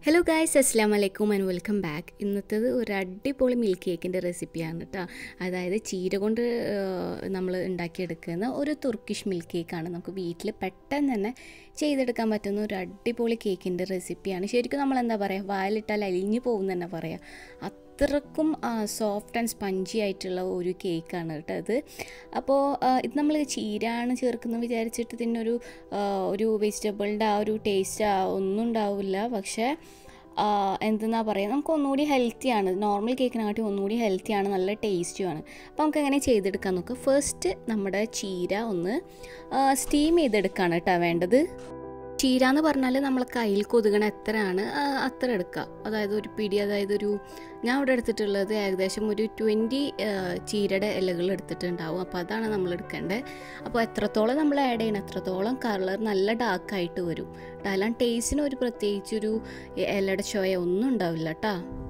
hello guys അസ്സാം വലൈക്കും and welcome back ഇന്നത്തേത് ഒരു അടിപൊളി മിൽക്ക് കേക്കിൻ്റെ റെസിപ്പിയാണ് കേട്ടോ അതായത് ചീര കൊണ്ട് നമ്മൾ ഉണ്ടാക്കിയെടുക്കുന്ന ഒരു തുർക്കിഷ് മിൽക്ക് കേക്കാണ് നമുക്ക് വീട്ടിൽ പെട്ടെന്ന് തന്നെ ചെയ്തെടുക്കാൻ പറ്റുന്ന ഒരു അടിപൊളി കേക്കിൻ്റെ റെസിപ്പിയാണ് ശരിക്കും നമ്മൾ എന്താ പറയുക വായിലിട്ടാൽ അലിഞ്ഞു പോകും തന്നെ പറയാം അത്രക്കും സോഫ്റ്റ് ആൻഡ് സ്പഞ്ചി ആയിട്ടുള്ള ഒരു കേക്കാണ് കേട്ടോ ഇത് അപ്പോൾ ഇത് നമ്മൾ ചീരാണ് ചേർക്കുന്നത് വിചാരിച്ചിട്ട് ഇതിനൊരു ഒരു വെജിറ്റബിളിൻ്റെ ആ ഒരു ടേസ്റ്റ് ഒന്നും ഉണ്ടാവില്ല പക്ഷേ എന്തെന്നാ പറയുക നമുക്ക് ഒന്നുകൂടി ഹെൽത്തിയാണ് നോർമൽ കേക്കിനെക്കാട്ടി ഒന്നുകൂടി ഹെൽത്തിയാണ് നല്ല ടേസ്റ്റുമാണ് അപ്പോൾ നമുക്ക് എങ്ങനെ ചെയ്തെടുക്കാൻ നോക്കുക ഫസ്റ്റ് നമ്മുടെ ചീര ഒന്ന് സ്റ്റീം ചെയ്തെടുക്കുകയാണ് കേട്ടോ വേണ്ടത് ചീര എന്ന് പറഞ്ഞാൽ നമ്മൾ കയ്യിൽ കൊതുകണ എത്രയാണ് അത്ര എടുക്കുക അതായത് ഒരു പിടി അതായത് ഒരു ഞാൻ ഇവിടെ എടുത്തിട്ടുള്ളത് ഏകദേശം ഒരു ട്വൻറ്റി ചീരയുടെ ഇലകൾ എടുത്തിട്ടുണ്ടാവും അപ്പോൾ അതാണ് നമ്മൾ എടുക്കേണ്ടത് അപ്പോൾ എത്രത്തോളം നമ്മൾ ആഡ് ചെയ്യണം എത്രത്തോളം കളർ നല്ല ഡാർക്കായിട്ട് വരും അല്ലാണ്ട് ടേസ്റ്റിന് ഒരു പ്രത്യേകിച്ചൊരു ഇലയുടെ ചോയ ഒന്നും ഉണ്ടാവില്ല കേട്ടോ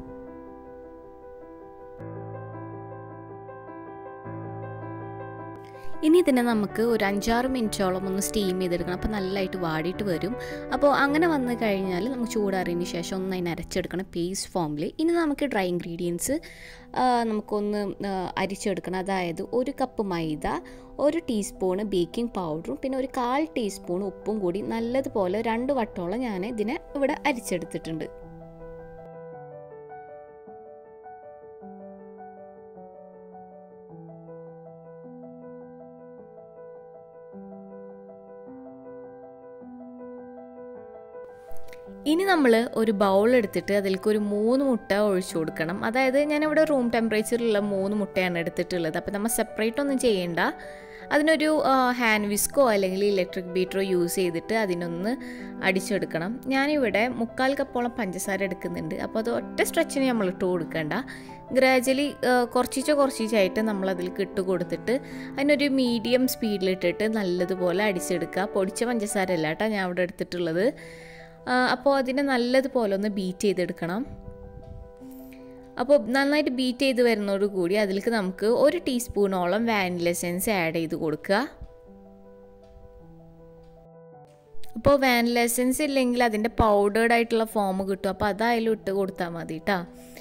ഇനി ഇതിനെ നമുക്ക് ഒരു അഞ്ചാറ് മിനിറ്റോളം ഒന്ന് സ്റ്റീം ചെയ്തെടുക്കണം അപ്പോൾ നല്ലതായിട്ട് വാടിയിട്ട് വരും അപ്പോൾ അങ്ങനെ വന്നു കഴിഞ്ഞാൽ നമുക്ക് ചൂടാറിയതിന് ശേഷം ഒന്ന് അതിന് അരച്ചെടുക്കണം പേസ്റ്റ് ഫോമിൽ ഇനി നമുക്ക് ഡ്രൈ ഇൻഗ്രീഡിയൻസ് നമുക്കൊന്ന് അരിച്ചെടുക്കണം അതായത് ഒരു കപ്പ് മൈദ ഒരു ടീസ്പൂണ് ബേക്കിംഗ് പൗഡറും പിന്നെ ഒരു കാൽ ടീസ്പൂൺ ഉപ്പും കൂടി നല്ലതുപോലെ രണ്ട് വട്ടോളം ഞാൻ ഇതിനെ ഇവിടെ അരിച്ചെടുത്തിട്ടുണ്ട് ഇനി നമ്മൾ ഒരു ബൗൾ എടുത്തിട്ട് അതിലേക്ക് ഒരു മൂന്ന് മുട്ട ഒഴിച്ചു കൊടുക്കണം അതായത് ഞാനിവിടെ റൂം ടെമ്പറേച്ചറിലുള്ള മൂന്ന് മുട്ടയാണ് എടുത്തിട്ടുള്ളത് അപ്പോൾ നമ്മൾ സെപ്പറേറ്റ് ഒന്നും ചെയ്യേണ്ട അതിനൊരു ഹാൻഡ് വിസ്കോ അല്ലെങ്കിൽ ഇലക്ട്രിക് ബീറ്ററോ യൂസ് ചെയ്തിട്ട് അതിനൊന്ന് അടിച്ചെടുക്കണം ഞാനിവിടെ മുക്കാൽ കപ്പോളം പഞ്ചസാര എടുക്കുന്നുണ്ട് അപ്പോൾ അത് ഒറ്റ സ്ട്രെച്ചിന് നമ്മൾ ഇട്ട് കൊടുക്കേണ്ട ഗ്രാജുവലി കുറച്ചിച്ചോ കുറച്ചിച്ചായിട്ട് നമ്മൾ അതിലേക്ക് ഇട്ട് കൊടുത്തിട്ട് അതിനൊരു മീഡിയം സ്പീഡിലിട്ടിട്ട് നല്ലതുപോലെ അടിച്ചെടുക്കുക പൊടിച്ച പഞ്ചസാര അല്ല കേട്ടോ ഞാൻ ഇവിടെ എടുത്തിട്ടുള്ളത് അപ്പോൾ അതിനെ നല്ലതുപോലെ ഒന്ന് ബീറ്റ് ചെയ്തെടുക്കണം അപ്പോൾ നന്നായിട്ട് ബീറ്റ് ചെയ്ത് വരുന്നതോട് കൂടി അതിലേക്ക് നമുക്ക് ഒരു ടീസ്പൂണോളം വാനില എസെൻസ് ആഡ് ചെയ്ത് കൊടുക്കുക അപ്പോൾ വാനില എസെൻസ് ഇല്ലെങ്കിൽ അതിൻ്റെ പൗഡേർഡ് ആയിട്ടുള്ള ഫോം കിട്ടും അപ്പോൾ അതായാലും ഇട്ട് കൊടുത്താൽ മതി കേട്ടോ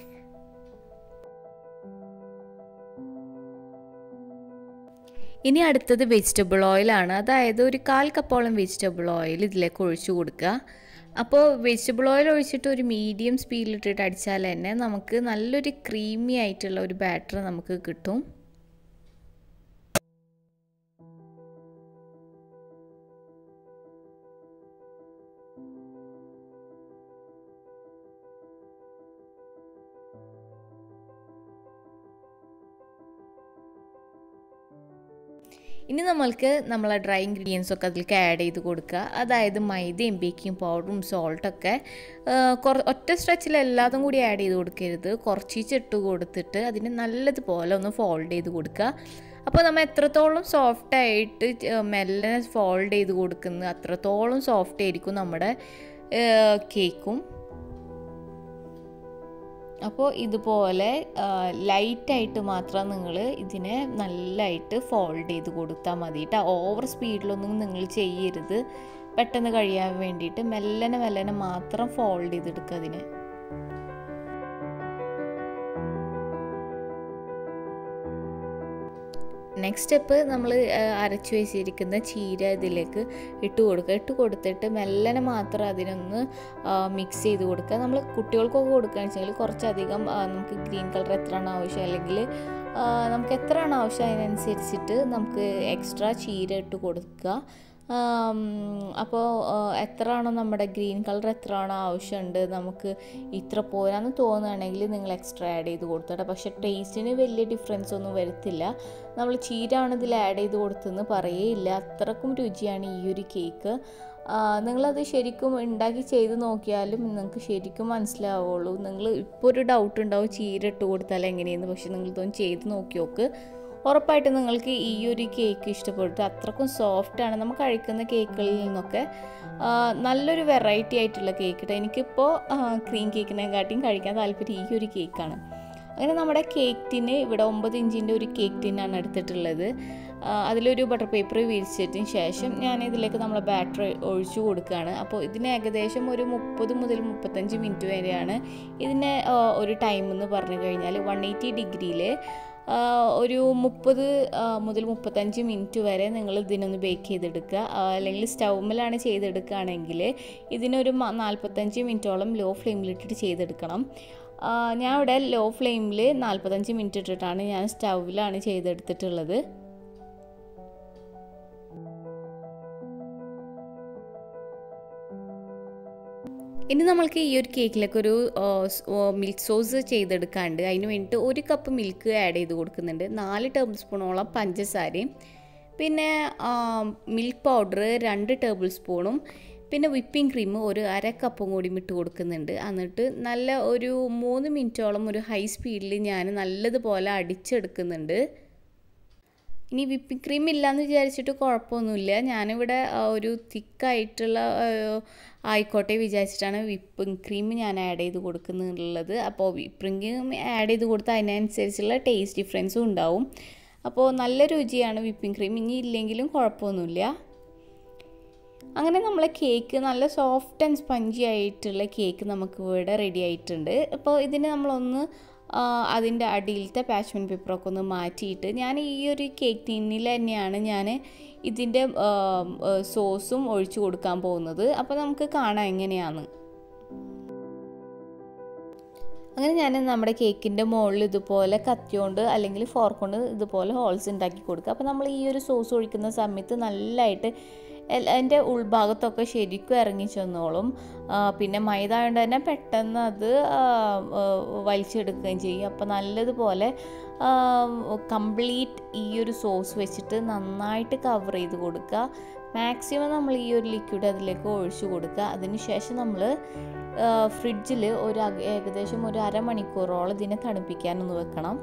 ഇനി അടുത്തത് വെജിറ്റബിൾ ഓയിലാണ് അതായത് ഒരു കാൽ കപ്പോളം വെജിറ്റബിൾ ഓയിൽ ഇതിലേക്ക് ഒഴിച്ചു കൊടുക്കുക അപ്പോൾ വെജിറ്റബിൾ ഓയിൽ ഒഴിച്ചിട്ട് ഒരു മീഡിയം സ്പീഡിലിട്ടിട്ട് അടിച്ചാൽ തന്നെ നമുക്ക് നല്ലൊരു ക്രീമി ആയിട്ടുള്ള ഒരു ബാറ്റർ നമുക്ക് കിട്ടും ഇനി നമ്മൾക്ക് നമ്മളെ ഡ്രൈ ഇൻഗ്രീഡിയൻസ് ഒക്കെ അതിലേക്ക് ആഡ് ചെയ്ത് കൊടുക്കുക അതായത് മൈദയും ബേക്കിംഗ് പൗഡറും സോൾട്ടൊക്കെ ഒറ്റ സ്ട്രെച്ചിൽ എല്ലാതും കൂടി ആഡ് ചെയ്ത് കൊടുക്കരുത് കുറച്ചിട്ട് കൊടുത്തിട്ട് അതിന് നല്ലതുപോലെ ഒന്ന് ഫോൾഡ് ചെയ്ത് കൊടുക്കുക അപ്പോൾ നമ്മൾ എത്രത്തോളം സോഫ്റ്റ് ആയിട്ട് മെല്ലെ ഫോൾഡ് ചെയ്ത് കൊടുക്കുന്നത് അത്രത്തോളം സോഫ്റ്റ് ആയിരിക്കും നമ്മുടെ കേക്കും അപ്പോൾ ഇതുപോലെ ലൈറ്റായിട്ട് മാത്രം നിങ്ങൾ ഇതിനെ നല്ലതായിട്ട് ഫോൾഡ് ചെയ്ത് കൊടുത്താൽ മതി കേട്ടോ ഓവർ സ്പീഡിലൊന്നും നിങ്ങൾ ചെയ്യരുത് പെട്ടെന്ന് കഴിയാൻ വേണ്ടിയിട്ട് മെല്ലനെ മെല്ലനെ മാത്രം ഫോൾഡ് ചെയ്തെടുക്കുക അതിനെ നെക്സ്റ്റ് സ്റ്റെപ്പ് നമ്മൾ അരച്ചു വെച്ചിരിക്കുന്ന ചീര ഇതിലേക്ക് ഇട്ട് കൊടുക്കുക ഇട്ട് കൊടുത്തിട്ട് മെല്ലനെ മാത്രം അതിനൊന്ന് മിക്സ് ചെയ്ത് കൊടുക്കുക നമ്മൾ കുട്ടികൾക്കൊക്കെ കൊടുക്കുകയെന്ന് വെച്ചെങ്കിൽ കുറച്ചധികം നമുക്ക് ഗ്രീൻ കളർ എത്രയാണ് ആവശ്യം അല്ലെങ്കിൽ നമുക്ക് എത്രയാണ് ആവശ്യം അതിനനുസരിച്ചിട്ട് നമുക്ക് എക്സ്ട്രാ ചീര ഇട്ട് കൊടുക്കുക അപ്പോൾ എത്രയാണോ നമ്മുടെ ഗ്രീൻ കളർ എത്രയാണോ ആവശ്യമുണ്ട് നമുക്ക് ഇത്ര പോരാന്ന് തോന്നുകയാണെങ്കിൽ നിങ്ങൾ എക്സ്ട്രാ ആഡ് ചെയ്ത് കൊടുത്തോട്ടെ പക്ഷേ ടേസ്റ്റിന് വലിയ ഡിഫറൻസ് ഒന്നും വരത്തില്ല നമ്മൾ ചീരാണ് ഇതിൽ ആഡ് ചെയ്ത് കൊടുത്തതെന്ന് പറയേയില്ല അത്രക്കും രുചിയാണ് ഈ ഒരു കേക്ക് നിങ്ങളത് ശരിക്കും ഉണ്ടാക്കി ചെയ്ത് നോക്കിയാലും നിങ്ങൾക്ക് ശരിക്കും മനസ്സിലാവുള്ളൂ നിങ്ങൾ ഇപ്പോൾ ഒരു ഡൗട്ട് ഉണ്ടാവും ചീര ഇട്ട് കൊടുത്താൽ എങ്ങനെയെന്ന് പക്ഷെ നിങ്ങൾ ഇതൊന്ന് ചെയ്ത് നോക്കി നോക്ക് ഉറപ്പായിട്ടും നിങ്ങൾക്ക് ഈ ഒരു കേക്ക് ഇഷ്ടപ്പെട്ടു അത്രക്കും സോഫ്റ്റാണ് നമ്മൾ കഴിക്കുന്ന കേക്കുകളിൽ നിന്നൊക്കെ നല്ലൊരു വെറൈറ്റി ആയിട്ടുള്ള കേക്ക് കേട്ടോ എനിക്കിപ്പോൾ ക്രീം കേക്കിനെക്കാട്ടിയും കഴിക്കാൻ താല്പര്യം ഈ ഒരു കേക്കാണ് അങ്ങനെ നമ്മുടെ കേക്ക് ടിന് ഇവിടെ ഒമ്പത് ഇഞ്ചിൻ്റെ ഒരു കേക്ക് ടിന്നാണ് എടുത്തിട്ടുള്ളത് അതിലൊരു ബട്ടർ പേപ്പർ വിരിച്ചതിന് ശേഷം ഞാൻ ഇതിലേക്ക് നമ്മൾ ബാറ്റർ ഒഴിച്ചു കൊടുക്കുകയാണ് അപ്പോൾ ഇതിന് ഏകദേശം ഒരു മുപ്പത് മുതൽ മുപ്പത്തഞ്ച് മിനിറ്റ് വരെയാണ് ഇതിന് ഒരു ടൈം എന്ന് പറഞ്ഞു കഴിഞ്ഞാൽ വൺ എയ്റ്റി ഡിഗ്രിയിൽ ഒരു മുപ്പത് മുതൽ മുപ്പത്തഞ്ച് മിനിറ്റ് വരെ നിങ്ങൾ ഇതിനൊന്ന് ബേക്ക് ചെയ്തെടുക്കുക അല്ലെങ്കിൽ സ്റ്റൗമിലാണ് ചെയ്തെടുക്കുകയാണെങ്കിൽ ഇതിനൊരു നാൽപ്പത്തഞ്ച് മിനിറ്റോളം ലോ ഫ്ലെയിമിലിട്ടിട്ട് ചെയ്തെടുക്കണം ഞാൻ ഇവിടെ ലോ ഫ്ലെയിമിൽ നാൽപ്പത്തഞ്ച് മിനിറ്റ് ഇട്ടിട്ടാണ് ഞാൻ സ്റ്റൗവിലാണ് ചെയ്തെടുത്തിട്ടുള്ളത് ഇനി നമ്മൾക്ക് ഈ ഒരു കേക്കിലേക്ക് ഒരു മിൽക്ക് സോസ് ചെയ്തെടുക്കാണ്ട് അതിന് വേണ്ടിയിട്ട് ഒരു കപ്പ് മിൽക്ക് ആഡ് ചെയ്ത് കൊടുക്കുന്നുണ്ട് നാല് ടേബിൾ സ്പൂണോളം പഞ്ചസാരയും പിന്നെ മിൽക്ക് പൗഡർ രണ്ട് ടേബിൾ സ്പൂണും പിന്നെ വിപ്പിംഗ് ക്രീം ഒരു അര കപ്പും കൂടി ഇട്ട് കൊടുക്കുന്നുണ്ട് എന്നിട്ട് നല്ല ഒരു മൂന്ന് മിനിറ്റോളം ഒരു ഹൈ സ്പീഡിൽ ഞാൻ നല്ലതുപോലെ അടിച്ചെടുക്കുന്നുണ്ട് ഇനി വിപ്പിംഗ് ക്രീം ഇല്ലയെന്ന് വിചാരിച്ചിട്ട് കുഴപ്പമൊന്നുമില്ല ഞാനിവിടെ ഒരു തിക്കായിട്ടുള്ള ആയിക്കോട്ടെ വിചാരിച്ചിട്ടാണ് വിപ്പിംഗ് ക്രീം ഞാൻ ആഡ് ചെയ്ത് കൊടുക്കുന്നുള്ളത് അപ്പോൾ വിപ്പിംഗ് ക്രീം ആഡ് ചെയ്ത് കൊടുത്താൽ അതിനനുസരിച്ചുള്ള ടേസ്റ്റ് ഡിഫറൻസും ഉണ്ടാവും അപ്പോൾ നല്ല രുചിയാണ് വിപ്പിംഗ് ക്രീം ഇനി ഇല്ലെങ്കിലും കുഴപ്പമൊന്നുമില്ല അങ്ങനെ നമ്മളെ കേക്ക് നല്ല സോഫ്റ്റ് ആൻഡ് സ്പഞ്ചി ആയിട്ടുള്ള കേക്ക് നമുക്ക് ഇവിടെ റെഡി ആയിട്ടുണ്ട് അപ്പോൾ ഇതിന് നമ്മളൊന്ന് അതിൻ്റെ അടിയിലത്തെ പാച്ച്മെൻറ്റ് പേപ്പറൊക്കെ ഒന്ന് മാറ്റിയിട്ട് ഞാൻ ഈ ഒരു കേക്ക് ടീനിൽ തന്നെയാണ് ഞാൻ ഇതിൻ്റെ സോസും ഒഴിച്ചു കൊടുക്കാൻ പോകുന്നത് അപ്പോൾ നമുക്ക് കാണാം എങ്ങനെയാണ് അങ്ങനെ ഞാൻ നമ്മുടെ കേക്കിൻ്റെ മുകളിൽ ഇതുപോലെ കത്തിയോണ്ട് അല്ലെങ്കിൽ ഫോർക്ക് കൊണ്ട് ഇതുപോലെ ഹോൾസ് ഉണ്ടാക്കി കൊടുക്കുക അപ്പോൾ നമ്മൾ ഈ ഒരു സോസ് ഒഴിക്കുന്ന സമയത്ത് നല്ലതായിട്ട് അതിൻ്റെ ഉൾഭാഗത്തൊക്കെ ശരിക്കും ഇറങ്ങി ചെന്നോളും പിന്നെ മൈദ കൊണ്ട് തന്നെ പെട്ടെന്ന് അത് വലിച്ചെടുക്കുകയും ചെയ്യും അപ്പോൾ നല്ലതുപോലെ കംപ്ലീറ്റ് ഈ ഒരു സോസ് വെച്ചിട്ട് നന്നായിട്ട് കവർ ചെയ്ത് കൊടുക്കുക മാക്സിമം നമ്മൾ ഈ ഒരു ലിക്വിഡ് അതിലേക്ക് ഒഴിച്ചു കൊടുക്കുക അതിനുശേഷം നമ്മൾ ഫ്രിഡ്ജിൽ ഒരു ഏകദേശം ഒരു അരമണിക്കൂറോളം ഇതിനെ തണുപ്പിക്കാനൊന്ന് വെക്കണം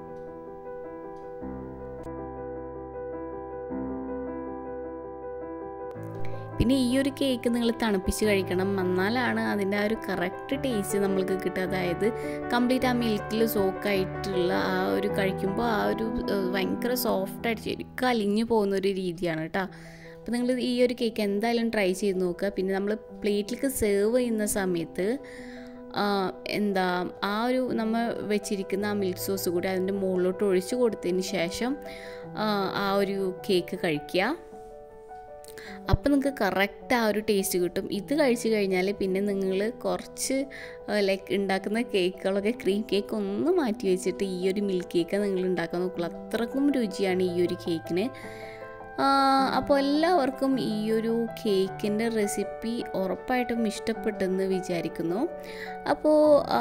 പിന്നെ ഈ ഒരു കേക്ക് നിങ്ങൾ തണുപ്പിച്ച് കഴിക്കണം എന്നാലാണ് അതിൻ്റെ ആ ഒരു കറക്റ്റ് ടേസ്റ്റ് നമ്മൾക്ക് കിട്ടുക അതായത് കംപ്ലീറ്റ് ആ മിൽക്കിൽ സോക്കായിട്ടുള്ള ആ ഒരു കഴിക്കുമ്പോൾ ആ ഒരു ഭയങ്കര സോഫ്റ്റായിട്ട് ശരിക്കും അലിഞ്ഞു പോകുന്ന ഒരു രീതിയാണ് കേട്ടോ അപ്പോൾ നിങ്ങൾ ഈ ഒരു കേക്ക് എന്തായാലും ട്രൈ ചെയ്ത് നോക്കുക പിന്നെ നമ്മൾ പ്ലേറ്റിലേക്ക് സെർവ് ചെയ്യുന്ന സമയത്ത് എന്താ ആ ഒരു നമ്മൾ വെച്ചിരിക്കുന്ന ആ മിൽക്ക് സോസ് കൂടി അതിൻ്റെ മുകളിലോട്ട് ഒഴിച്ച് കൊടുത്തതിന് ശേഷം ആ ഒരു കേക്ക് കഴിക്കുക അപ്പം നിങ്ങൾക്ക് കറക്റ്റ് ആ ഒരു ടേസ്റ്റ് കിട്ടും ഇത് കഴിച്ച് കഴിഞ്ഞാൽ പിന്നെ നിങ്ങൾ കുറച്ച് ലൈക്ക് ഉണ്ടാക്കുന്ന കേക്കുകളൊക്കെ ക്രീം കേക്ക് ഒന്ന് മാറ്റി വെച്ചിട്ട് ഈ ഒരു മിൽക്ക് കേക്ക് നിങ്ങൾ ഉണ്ടാക്കാൻ നോക്കുള്ളൂ അത്രക്കും രുചിയാണ് ഈ ഒരു കേക്കിന് അപ്പോൾ എല്ലാവർക്കും ഈ ഒരു കേക്കിൻ്റെ റെസിപ്പി ഉറപ്പായിട്ടും ഇഷ്ടപ്പെട്ടെന്ന് വിചാരിക്കുന്നു അപ്പോൾ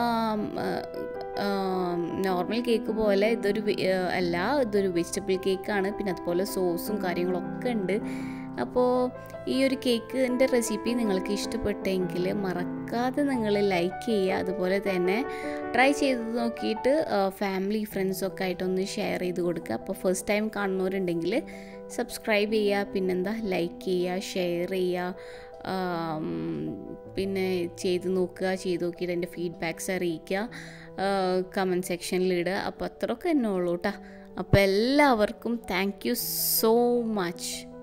നോർമൽ കേക്ക് പോലെ ഇതൊരു അല്ല ഇതൊരു വെജിറ്റബിൾ കേക്കാണ് പിന്നെ അതുപോലെ സോസും കാര്യങ്ങളൊക്കെ ഉണ്ട് അപ്പോൾ ഈ ഒരു കേക്കിൻ്റെ റെസിപ്പി നിങ്ങൾക്ക് ഇഷ്ടപ്പെട്ടെങ്കിൽ മറക്കാതെ നിങ്ങൾ ലൈക്ക് ചെയ്യുക അതുപോലെ തന്നെ ട്രൈ ചെയ്ത് നോക്കിയിട്ട് ഫാമിലി ഫ്രണ്ട്സൊക്കെ ആയിട്ടൊന്ന് ഷെയർ ചെയ്ത് കൊടുക്കുക അപ്പോൾ ഫസ്റ്റ് ടൈം കാണുന്നവരുണ്ടെങ്കിൽ സബ്സ്ക്രൈബ് ചെയ്യുക പിന്നെന്താ ലൈക്ക് ചെയ്യുക ഷെയർ ചെയ്യുക പിന്നെ ചെയ്ത് നോക്കുക ചെയ്ത് നോക്കിയിട്ട് എൻ്റെ ഫീഡ്ബാക്ക്സ് അറിയിക്കുക കമൻറ്റ് സെക്ഷനിലിടുക അപ്പോൾ അത്രയൊക്കെ തന്നെ ഉള്ളൂ കേട്ടോ അപ്പോൾ എല്ലാവർക്കും താങ്ക് യു സോ മച്ച്